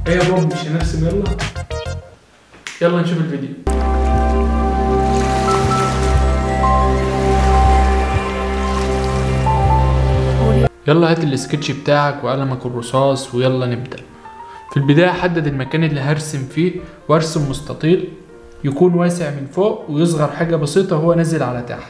ايه يا بابا مش هنرسم يلا يلا نشوف الفيديو يلا هات السكتش بتاعك وقلمك الرصاص ويلا نبدأ في البداية حدد المكان اللي هرسم فيه وارسم مستطيل يكون واسع من فوق ويصغر حاجة بسيطة وهو نازل على تحت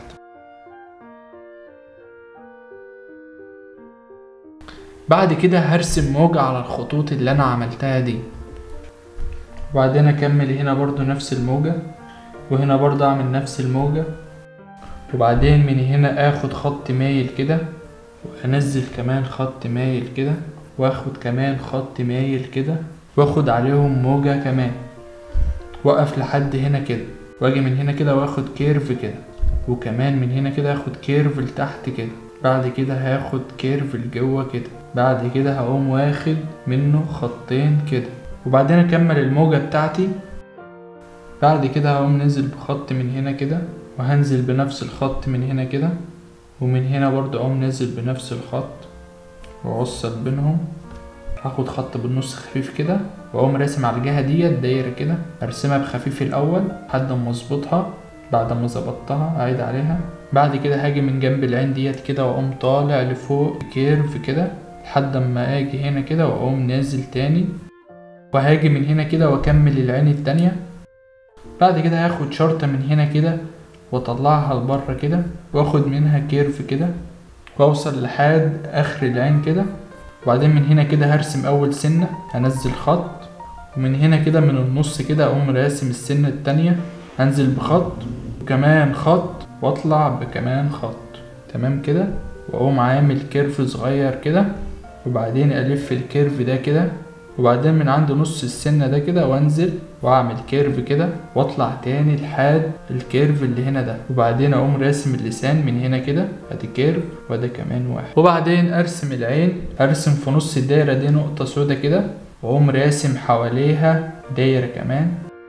بعد كده هرسم موجة على الخطوط اللي انا عملتها دي وبعدين اكمل هنا برضو نفس الموجة وهنا برضو اعمل نفس الموجة وبعدين من هنا اخد خط مايل كده وانزل كمان خط مايل كده واخد كمان خط مايل كده واخد عليهم موجة كمان واقف لحد هنا كده واجي من هنا كده واخد كيرف كده وكمان من هنا كده اخد كيرف لتحت كده بعد كده هاخد كيرف لجوه كده بعد كده هقوم واخد منه خطين كده وبعدين اكمل الموجة بتاعتي بعد كده هقوم نزل بخط من هنا كده وهنزل بنفس الخط من هنا كده ومن هنا برضو اقوم نازل بنفس الخط واوصل بينهم هاخد خط بالنص خفيف كده واقوم راسم على الجهه ديت دايره كده ارسمها بخفيف الاول لحد ما اظبطها بعد ما ظبطتها اعيد عليها بعد كده هاجي من جنب العين ديت كده واقوم طالع لفوق كيرف كده لحد ما اجي هنا كده واقوم نازل تاني وهاجي من هنا كده واكمل العين التانية بعد كده هاخد شرطة من هنا كده واطلعها لبره كده واخد منها كيرف كده واوصل لحد اخر العين كده وبعدين من هنا كده هرسم اول سنة هنزل خط ومن هنا كده من النص كده اقوم راسم السنة التانية هنزل بخط وكمان خط واطلع بكمان خط تمام كده واقوم عامل كيرف صغير كده وبعدين الف الكيرف ده كده وبعدين من عند نص السنة ده كده وانزل واعمل كيرف كده واطلع تاني لحد الكيرف اللي هنا ده وبعدين اقوم راسم اللسان من هنا كده ادي كيرف وده كمان واحد وبعدين ارسم العين ارسم في نص الدايرة دي نقطة سودا كده واقوم راسم حواليها دايرة كمان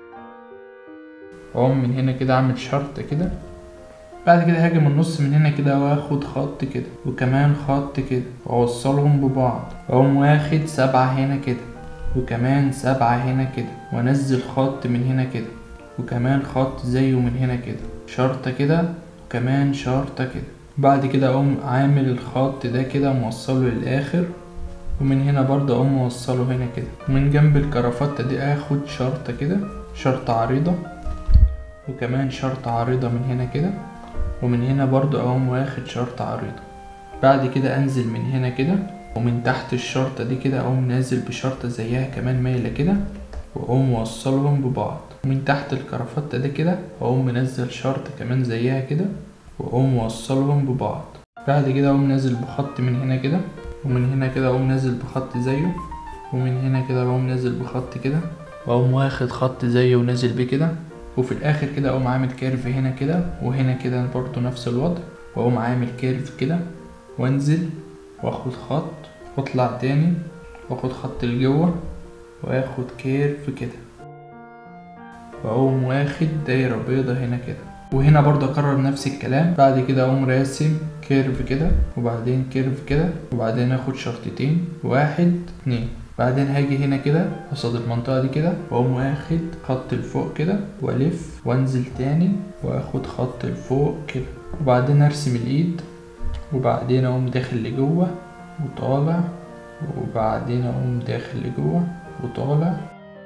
واقوم من هنا كده اعمل شرط كده بعد كده هاجي من النص من هنا كده واخد خط كده وكمان خط كده واوصلهم ببعض واقوم واخد سبعة هنا كده وكمان سبعة هنا كده وانزل خط من هنا كده وكمان خط زيه من هنا كده شرطة كده وكمان شرطة كده بعد كده اقوم عامل الخط ده كده موصله للاخر ومن هنا برضه اقوم موصله هنا كده ومن جنب الكرافتة دي اخد شرطة كده شرطة عريضة وكمان شرطة عريضة من هنا كده ومن هنا برضو اقوم واخد شرطة عريضة بعد كده انزل من هنا كده ومن تحت الشرطة دي كده اقوم نازل بشرطة زيها كمان مايلة كده واقوم موصلهم ببعض ومن تحت الكرافتة دي كده اقوم منزل شرطة كمان زيها كده واقوم موصلهم ببعض بعد كده اقوم نازل بخط من هنا كده ومن هنا كده اقوم نازل بخط زيه ومن هنا كده اقوم نازل بخط كده واقوم واخد خط زيه ونازل بيه كده وفي الاخر كده اقوم عامل كيرف هنا كده وهنا كده برضو نفس الوضع واقوم عامل كيرف كده وانزل واخد خط واطلع تاني واخد خط لجوه واخد كيرف كده واقوم واخد دايرة بيضة هنا كده وهنا برضه اكرر نفس الكلام بعد كده اقوم راسم كيرف كده وبعدين كيرف كده وبعدين اخد شرطتين واحد اتنين بعدين هاجي هنا كده قصاد المنطقة دي كده واقوم واخد خط لفوق كده والف وانزل تاني واخد خط لفوق كده وبعدين ارسم الايد وبعدين اقوم داخل لجوه وطالع وبعدين اقوم داخل لجوه وطالع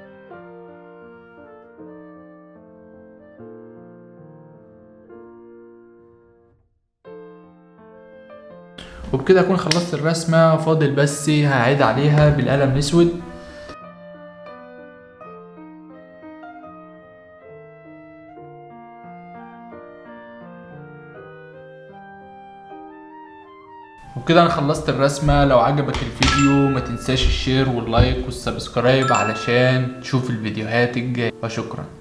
وبكده اكون خلصت الرسمة فاضل بس هعيد عليها بالقلم الاسود وبكده انا خلصت الرسمة لو عجبك الفيديو ما تنساش الشير واللايك والسبسكرايب علشان تشوف الفيديوهات الجاية وشكرا